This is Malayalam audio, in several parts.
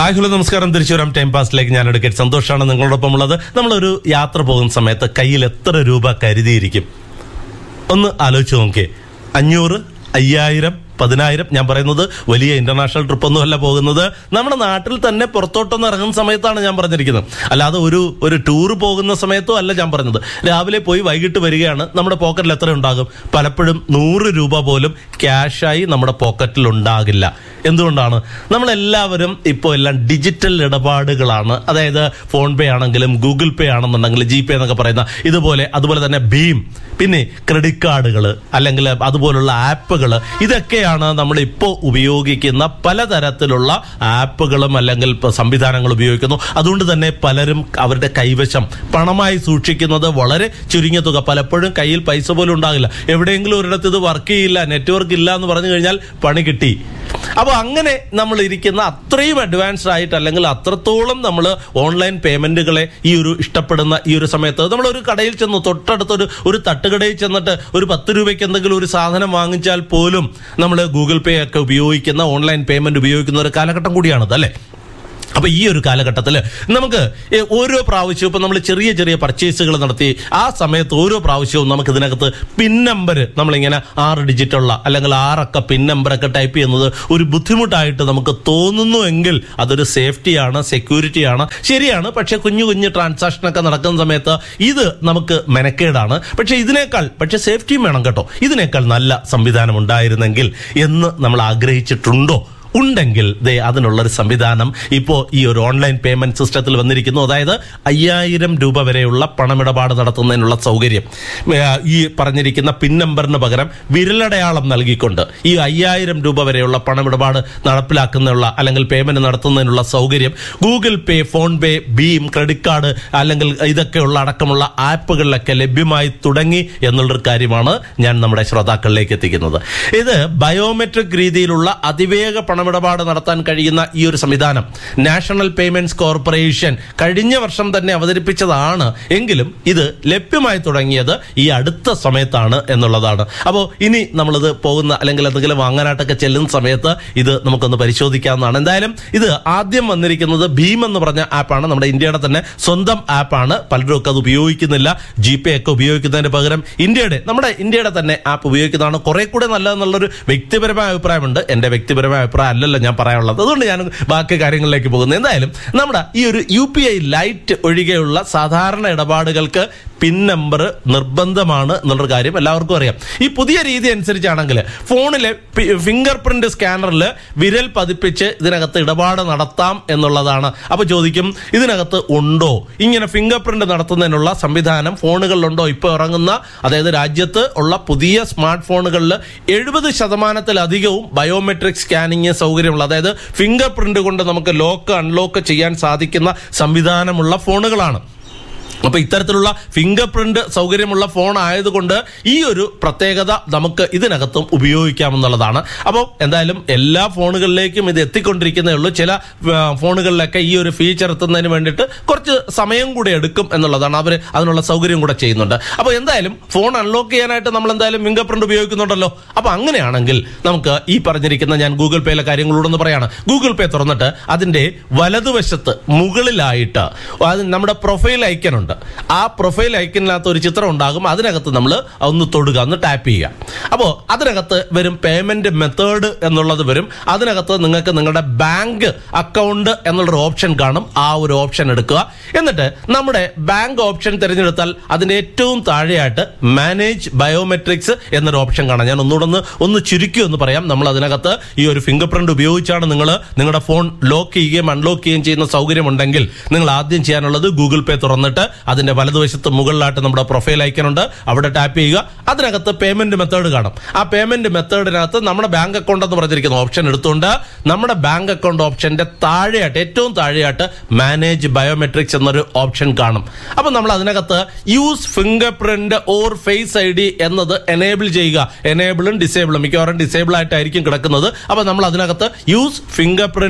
ഹായ് ഹലോ നമസ്കാരം തിരിച്ചു വരാം ടൈം പാസിലേക്ക് ഞാൻ എടുക്കട്ടെ സന്തോഷമാണ് നിങ്ങളോടൊപ്പം ഉള്ളത് നമ്മളൊരു യാത്ര പോകുന്ന സമയത്ത് കയ്യിൽ എത്ര രൂപ കരുതിയിരിക്കും ഒന്ന് ആലോചിച്ച് നോക്കിയേ അഞ്ഞൂറ് അയ്യായിരം പതിനായിരം ഞാൻ പറയുന്നത് വലിയ ഇന്റർനാഷണൽ ട്രിപ്പ് ഒന്നും അല്ല പോകുന്നത് നമ്മുടെ നാട്ടിൽ തന്നെ പുറത്തോട്ടൊന്ന് ഇറങ്ങുന്ന സമയത്താണ് ഞാൻ പറഞ്ഞിരിക്കുന്നത് അല്ലാതെ ഒരു ഒരു ടൂർ പോകുന്ന സമയത്തോ അല്ല ഞാൻ പറഞ്ഞത് രാവിലെ പോയി വൈകിട്ട് വരികയാണ് നമ്മുടെ പോക്കറ്റിൽ എത്ര ഉണ്ടാകും പലപ്പോഴും നൂറ് രൂപ പോലും ക്യാഷായി നമ്മുടെ പോക്കറ്റിൽ ഉണ്ടാകില്ല എന്തുകൊണ്ടാണ് നമ്മളെല്ലാവരും ഇപ്പോൾ എല്ലാം ഡിജിറ്റൽ ഇടപാടുകളാണ് അതായത് ഫോൺ പേ ആണെങ്കിലും ഗൂഗിൾ പേ ആണെന്നുണ്ടെങ്കിൽ ജി പേ എന്നൊക്കെ പറയുന്ന ഇതുപോലെ അതുപോലെ തന്നെ ഭീം പിന്നെ ക്രെഡിറ്റ് കാർഡുകൾ അല്ലെങ്കിൽ അതുപോലുള്ള ആപ്പുകൾ ഇതൊക്കെയാണ് നമ്മൾ ഇപ്പോൾ ഉപയോഗിക്കുന്ന പലതരത്തിലുള്ള ആപ്പുകളും അല്ലെങ്കിൽ ഇപ്പൊ സംവിധാനങ്ങൾ ഉപയോഗിക്കുന്നു അതുകൊണ്ട് തന്നെ പലരും അവരുടെ കൈവശം പണമായി സൂക്ഷിക്കുന്നത് വളരെ ചുരുങ്ങിയ തുക പലപ്പോഴും കയ്യിൽ പൈസ പോലും ഉണ്ടാകില്ല എവിടെയെങ്കിലും ഒരിടത്ത് ഇത് വർക്ക് ചെയ്യില്ല നെറ്റ്വർക്ക് ഇല്ല എന്ന് പറഞ്ഞു കഴിഞ്ഞാൽ പണി കിട്ടി അപ്പോൾ അങ്ങനെ നമ്മൾ ഇരിക്കുന്ന അത്രയും അഡ്വാൻസ്ഡ് ആയിട്ട് അല്ലെങ്കിൽ അത്രത്തോളം നമ്മൾ ഓൺലൈൻ പേയ്മെന്റുകളെ ഈ ഒരു ഇഷ്ടപ്പെടുന്ന ഈ ഒരു സമയത്ത് നമ്മൾ ഒരു കടയിൽ ചെന്ന് തൊട്ടടുത്തൊരു ഒരു തട്ടുകടയിൽ ചെന്നിട്ട് ഒരു പത്ത് രൂപയ്ക്ക് എന്തെങ്കിലും ഒരു സാധനം വാങ്ങിച്ചാൽ പോലും നമ്മൾ ഗൂഗിൾ പേ ഒക്കെ ഉപയോഗിക്കുന്ന ഓൺലൈൻ പേയ്മെന്റ് ഉപയോഗിക്കുന്ന ഒരു കാലഘട്ടം കൂടിയാണത് അല്ലേ അപ്പൊ ഈ ഒരു കാലഘട്ടത്തിൽ നമുക്ക് ഏ, ഓരോ പ്രാവശ്യവും ഇപ്പൊ നമ്മൾ ചെറിയ ചെറിയ പർച്ചേസുകൾ നടത്തി ആ സമയത്ത് ഓരോ പ്രാവശ്യവും നമുക്ക് ഇതിനകത്ത് പിൻ നമ്പർ നമ്മളിങ്ങനെ ആറ് ഡിജിറ്റ് ഉള്ള അല്ലെങ്കിൽ ആറക്ക പിൻ നമ്പറൊക്കെ ടൈപ്പ് ചെയ്യുന്നത് ഒരു ബുദ്ധിമുട്ടായിട്ട് നമുക്ക് തോന്നുന്നു എങ്കിൽ അതൊരു സേഫ്റ്റിയാണ് സെക്യൂരിറ്റിയാണ് ശരിയാണ് പക്ഷെ കുഞ്ഞു കുഞ്ഞു ട്രാൻസാക്ഷൻ ഒക്കെ നടക്കുന്ന സമയത്ത് ഇത് നമുക്ക് മെനക്കേടാണ് പക്ഷെ ഇതിനേക്കാൾ പക്ഷെ സേഫ്റ്റിയും വേണം കേട്ടോ ഇതിനേക്കാൾ നല്ല സംവിധാനം ഉണ്ടായിരുന്നെങ്കിൽ എന്ന് നമ്മൾ ആഗ്രഹിച്ചിട്ടുണ്ടോ ഉണ്ടെങ്കിൽ ദേ അതിനുള്ളൊരു സംവിധാനം ഇപ്പോൾ ഈ ഒരു ഓൺലൈൻ പേയ്മെന്റ് സിസ്റ്റത്തിൽ വന്നിരിക്കുന്നു അതായത് അയ്യായിരം രൂപ വരെയുള്ള പണമിടപാട് നടത്തുന്നതിനുള്ള സൗകര്യം ഏ, ഈ പറഞ്ഞിരിക്കുന്ന പിൻ നമ്പറിന് പകരം വിരലടയാളം നൽകിക്കൊണ്ട് ഈ അയ്യായിരം രൂപ വരെയുള്ള പണമിടപാട് നടപ്പിലാക്കുന്നതിനുള്ള അല്ലെങ്കിൽ പേയ്മെന്റ് നടത്തുന്നതിനുള്ള സൗകര്യം ഗൂഗിൾ പേ ഫോൺ പേ ഭീം ക്രെഡിറ്റ് കാർഡ് അല്ലെങ്കിൽ ഇതൊക്കെയുള്ള അടക്കമുള്ള ആപ്പുകളിലൊക്കെ ലഭ്യമായി തുടങ്ങി എന്നുള്ളൊരു കാര്യമാണ് ഞാൻ നമ്മുടെ ശ്രോതാക്കളിലേക്ക് എത്തിക്കുന്നത് ഇത് ബയോമെട്രിക് രീതിയിലുള്ള അതിവേഗ പണമിടപാട് നടത്താൻ കഴിയുന്ന ഈ ഒരു സംവിധാനം നാഷണൽ പേയ്മെന്റ്സ് കോർപ്പറേഷൻ കഴിഞ്ഞ വർഷം തന്നെ അവതരിപ്പിച്ചതാണ് എങ്കിലും ഇത് ലഭ്യമായി തുടങ്ങിയത് ഈ അടുത്ത സമയത്താണ് എന്നുള്ളതാണ് അപ്പോൾ ഇനി നമ്മളിത് പോകുന്ന അല്ലെങ്കിൽ എന്തെങ്കിലും വാങ്ങാനായിട്ടൊക്കെ ചെല്ലുന്ന സമയത്ത് ഇത് നമുക്കൊന്ന് പരിശോധിക്കാവുന്നതാണ് എന്തായാലും ഇത് ആദ്യം വന്നിരിക്കുന്നത് ഭീം എന്ന് പറഞ്ഞ ആപ്പാണ് നമ്മുടെ ഇന്ത്യയുടെ തന്നെ സ്വന്തം ആപ്പാണ് പലരും ഒക്കെ അത് ഉപയോഗിക്കുന്നില്ല ജി പേ ഒക്കെ ഉപയോഗിക്കുന്നതിന് പകരം ഇന്ത്യയുടെ നമ്മുടെ ഇന്ത്യയുടെ തന്നെ ആപ്പ് ഉപയോഗിക്കുന്നതാണ് കുറെ കൂടെ നല്ലതെന്നുള്ളൊരു വ്യക്തിപരമായ അഭിപ്രായമുണ്ട് എന്റെ വ്യക്തിപരമായ അഭിപ്രായം അല്ലല്ലോ ഞാൻ പറയാനുള്ളത് അതുകൊണ്ട് ഞാൻ ബാക്കി കാര്യങ്ങളിലേക്ക് പോകുന്നു എന്തായാലും നമ്മുടെ ഈ ഒരു യു പി ഐ ലൈറ്റ് ഒഴികെയുള്ള സാധാരണ ഇടപാടുകൾക്ക് പിൻ നമ്പർ നിർബന്ധമാണ് എന്നുള്ളൊരു കാര്യം എല്ലാവർക്കും അറിയാം ഈ പുതിയ രീതി അനുസരിച്ചാണെങ്കിൽ ഫോണിലെ ഫിംഗർ പ്രിന്റ് സ്കാനറിൽ വിരൽ പതിപ്പിച്ച് ഇതിനകത്ത് ഇടപാട് നടത്താം എന്നുള്ളതാണ് അപ്പൊ ചോദിക്കും ഇതിനകത്ത് ഉണ്ടോ ഇങ്ങനെ ഫിംഗർ പ്രിന്റ് നടത്തുന്നതിനുള്ള സംവിധാനം ഫോണുകളിലുണ്ടോ ഇപ്പോൾ ഇറങ്ങുന്ന അതായത് രാജ്യത്ത് ഉള്ള പുതിയ സ്മാർട്ട് ഫോണുകളിൽ എഴുപത് ശതമാനത്തിലധികവും ബയോമെട്രിക് സ്കാനിങ് സൗകര്യമുള്ള അതായത് ഫിംഗർ പ്രിന്റ് കൊണ്ട് നമുക്ക് ലോക്ക് അൺലോക്ക് ചെയ്യാൻ സാധിക്കുന്ന സംവിധാനമുള്ള ഫോണുകളാണ് അപ്പൊ ഇത്തരത്തിലുള്ള ഫിംഗർ പ്രിന്റ് സൗകര്യമുള്ള ഫോൺ ആയതുകൊണ്ട് ഈ ഒരു പ്രത്യേകത നമുക്ക് ഇതിനകത്തും ഉപയോഗിക്കാമെന്നുള്ളതാണ് അപ്പോൾ എന്തായാലും എല്ലാ ഫോണുകളിലേക്കും ഇത് എത്തിക്കൊണ്ടിരിക്കുന്നേ ഉള്ളൂ ചില ആ, ഫോണുകളിലൊക്കെ ഈ ഒരു ഫീച്ചർ എത്തുന്നതിന് വേണ്ടിയിട്ട് കുറച്ച് സമയം കൂടെ എടുക്കും എന്നുള്ളതാണ് അവർ അതിനുള്ള സൗകര്യം കൂടെ ചെയ്യുന്നുണ്ട് അപ്പോൾ എന്തായാലും ഫോൺ അൺലോക്ക് ചെയ്യാനായിട്ട് നമ്മൾ എന്തായാലും ഫിംഗർ പ്രിന്റ് ഉപയോഗിക്കുന്നുണ്ടല്ലോ അപ്പൊ അങ്ങനെയാണെങ്കിൽ നമുക്ക് ഈ പറഞ്ഞിരിക്കുന്ന ഞാൻ ഗൂഗിൾ പേയിലെ കാര്യങ്ങളോടൊന്ന് പറയാണ് ഗൂഗിൾ പേ തുറന്നിട്ട് അതിന്റെ വലതുവശത്ത് മുകളിലായിട്ട് അത് നമ്മുടെ പ്രൊഫൈൽ ഐക്കൺ ഉണ്ട് ആ പ്രൊഫൈൽ ഐക്കണിനകത്ത് ഒരു ചിത്രം ഉണ്ടാകും അതിനകത്ത് നമ്മൾ ഒന്ന് തൊടുക ഒന്ന് ടാപ്പ് ചെയ്യുക അപ്പോൾ അതിനകത്ത് വരും പേയ്മെന്റ് മെത്തേഡ് എന്നുള്ളത് വരും അതിനകത്ത് നിങ്ങൾക്ക് നിങ്ങളുടെ ബാങ്ക് അക്കൗണ്ട് എന്നുള്ളൊരു ഓപ്ഷൻ കാണും ആ ഒരു ഓപ്ഷൻ എടുക്കുക എന്നിട്ട് നമ്മുടെ ബാങ്ക് ഓപ്ഷൻ തിരഞ്ഞെടുത്താൽ അതിന്റെ ഏറ്റവും താഴെയായിട്ട് മാനേജ് ബയോമെട്രിക്സ് എന്നൊരു ഓപ്ഷൻ കാണാം ഞാൻ ഒന്നുകൂടെ ഒന്ന് ഒന്ന് ചുരുക്കി ഒന്ന് പറയാം നമ്മൾ അതിനകത്ത് ഈ ഒരു ഫിംഗർ പ്രിന്റ് ഉപയോഗിച്ചാണ് നിങ്ങൾ നിങ്ങളുടെ ഫോൺ ലോക്ക് ചെയ്യുകയും അൺലോക്ക് ചെയ്യുകയും ചെയ്യുന്ന സൗകര്യം ഉണ്ടെങ്കിൽ നിങ്ങൾ ആദ്യം ചെയ്യാനുള്ളത് ഗൂഗിൾ പേ തുറന്നിട്ട് അതിന്റെ വലതുവശത്ത് മുകളിലായിട്ട് നമ്മുടെ പ്രൊഫൈൽ ഐക്കൺ ഉണ്ട് അവിടെ ടാപ്പ് ചെയ്യുക അതിനകത്ത് പേയ്മെന്റ് മെത്തേഡ് കാണും ആ പേയ്മെന്റ് മെത്തേഡിനകത്ത് നമ്മുടെ ബാങ്ക് അക്കൗണ്ട് എന്ന് പറഞ്ഞിരിക്കുന്ന ഓപ്ഷൻ എടുത്തുകൊണ്ട് നമ്മുടെ ബാങ്ക് അക്കൗണ്ട് ഓപ്ഷന്റെ താഴെയായിട്ട് ഏറ്റവും താഴെയായിട്ട് മാനേജ് ബയോമെട്രിക്സ് എന്നൊരു ഓപ്ഷൻ കാണും അപ്പൊ നമ്മൾ അതിനകത്ത് use fingerprint or face I D എന്നത് എനേബിൾ ചെയ്യുക എനേബിളും ഡിസേബിളും മിക്കവാറും ഡിസേബിൾ ആയിട്ടായിരിക്കും കിടക്കുന്നത് അപ്പൊ നമ്മൾ അതിനകത്ത് use fingerprint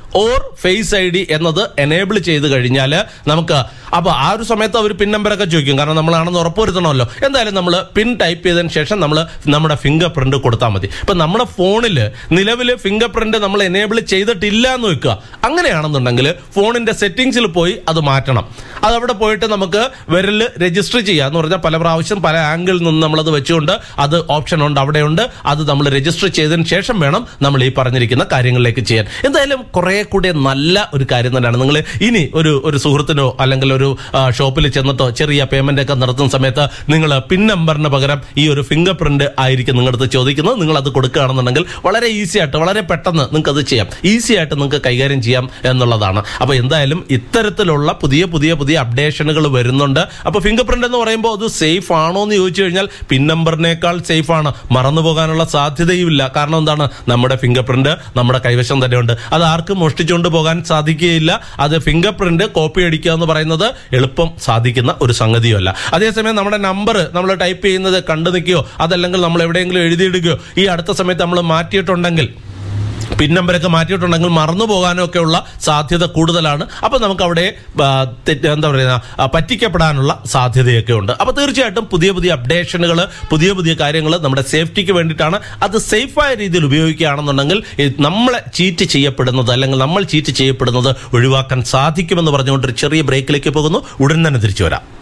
or face I D എന്നത് എനേബിൾ ചെയ്ത് കഴിഞ്ഞാൽ നമുക്ക് അപ്പൊ ആ ഒരു സമയത്ത് അവർ പിൻ നമ്പറൊക്കെ ചോദിക്കും കാരണം നമ്മളാണെന്ന് ഉറപ്പുവരുത്തണമല്ലോ എന്തായാലും നമ്മൾ പിൻ ടൈപ്പ് ചെയ്തതിന് ശേഷം നമ്മൾ നമ്മുടെ ഫിംഗർ പ്രിന്റ് കൊടുത്താൽ മതി ഇപ്പൊ നമ്മുടെ ഫോണിൽ നിലവിൽ ഫിംഗർ പ്രിന്റ് നമ്മൾ എനേബിൾ ചെയ്തിട്ടില്ല എന്ന് വെക്കുക അങ്ങനെയാണെന്നുണ്ടെങ്കിൽ ഫോണിന്റെ സെറ്റിംഗ്സിൽ പോയി അത് മാറ്റണം അത് അവിടെ പോയിട്ട് നമുക്ക് വിരൽ രജിസ്റ്റർ ചെയ്യുക എന്ന് പറഞ്ഞാൽ പല പ്രാവശ്യം പല ആംഗിളിൽ നിന്ന് നമ്മളത് വെച്ചുകൊണ്ട് അത് ഓപ്ഷൻ ഉണ്ട് അവിടെയുണ്ട് അത് നമ്മൾ രജിസ്റ്റർ ചെയ്തതിന് ശേഷം വേണം നമ്മൾ ഈ പറഞ്ഞിരിക്കുന്ന കാര്യങ്ങളിലേക്ക് ചെയ്യാൻ എന്തായാലും കുറെ കൂടി നല്ല ഒരു കാര്യം തന്നെയാണ് നിങ്ങൾ ഇനി ഒരു ഒരു സുഹൃത്തിനോ അല്ലെങ്കിൽ ഒരു ഷോപ്പിൽ ചെന്നിട്ടോ ചെറിയ പേയ്മെന്റ് ഒക്കെ നടത്തുന്ന സമയത്ത് നിങ്ങൾ പിൻ നമ്പറിന് പകരം ഈ ഒരു ഫിംഗർ പ്രിന്റ് ആയിരിക്കും നിങ്ങളടുത്ത് ചോദിക്കുന്നത് നിങ്ങൾ അത് കൊടുക്കുകയാണെന്നുണ്ടെങ്കിൽ വളരെ ഈസി ആയിട്ട് വളരെ പെട്ടെന്ന് നിങ്ങൾക്ക് അത് ചെയ്യാം ഈസി ആയിട്ട് നിങ്ങൾക്ക് കൈകാര്യം ചെയ്യാം എന്നുള്ളതാണ് അപ്പോൾ എന്തായാലും ഇത്തരത്തിലുള്ള പുതിയ പുതിയ പുതിയ അപ്ഡേഷനുകൾ വരുന്നുണ്ട് അപ്പോൾ ഫിംഗർ പ്രിന്റ് എന്ന് പറയുമ്പോൾ അത് സേഫ് ആണോ എന്ന് ചോദിച്ചു കഴിഞ്ഞാൽ പിൻ നമ്പറിനേക്കാൾ സേഫ് ആണ് മറന്നു പോകാനുള്ള സാധ്യതയുമില്ല കാരണം എന്താണ് നമ്മുടെ ഫിംഗർ പ്രിന്റ് നമ്മുടെ കൈവശം തന്നെയുണ്ട് അത് ആർക്കും മോഷ്ടിച്ചുകൊണ്ട് പോകാൻ സാധിക്കുകയില്ല അത് ഫിംഗർ പ്രിന്റ് കോപ്പി അടിക്കുക എന്ന് പറയുന്നത് എളുപ്പം സാധിക്കുന്ന ഒരു സംഗതിയുമല്ല അതേസമയം നമ്മുടെ നമ്പർ നമ്മൾ ടൈപ്പ് ചെയ്യുന്നത് കണ്ടു നിൽക്കുകയോ അതല്ലെങ്കിൽ നമ്മൾ എവിടെയെങ്കിലും എഴുതിയിടുകയോ ഈ അടുത്ത സമയത്ത് നമ്മൾ മാറ്റിയിട്ടുണ്ടെങ്കിൽ പിൻ നമ്പരൊക്കെ മാറ്റിയിട്ടുണ്ടെങ്കിൽ മറന്നു പോകാനോ ഒക്കെ ഉള്ള സാധ്യത കൂടുതലാണ് അപ്പൊ നമുക്ക് അവിടെ ആ, തെറ്റ് എന്താ പറയുക ആ, പറ്റിക്കപ്പെടാനുള്ള സാധ്യതയൊക്കെ ഉണ്ട് അപ്പൊ തീർച്ചയായിട്ടും പുതിയ പുതിയ അപ്ഡേഷനുകൾ പുതിയ പുതിയ കാര്യങ്ങൾ നമ്മുടെ സേഫ്റ്റിക്ക് വേണ്ടിയിട്ടാണ് അത് സേഫായ രീതിയിൽ ഉപയോഗിക്കുകയാണെന്നുണ്ടെങ്കിൽ ഈ നമ്മളെ ചീറ്റ് ചെയ്യപ്പെടുന്നത് അല്ലെങ്കിൽ നമ്മൾ ചീറ്റ് ചെയ്യപ്പെടുന്നത് ഒഴിവാക്കാൻ സാധിക്കുമെന്ന് പറഞ്ഞുകൊണ്ട് ഒരു ചെറിയ ബ്രേക്കിലേക്ക് പോകുന്നു ഉടൻ തന്നെ തിരിച്ചു വരാം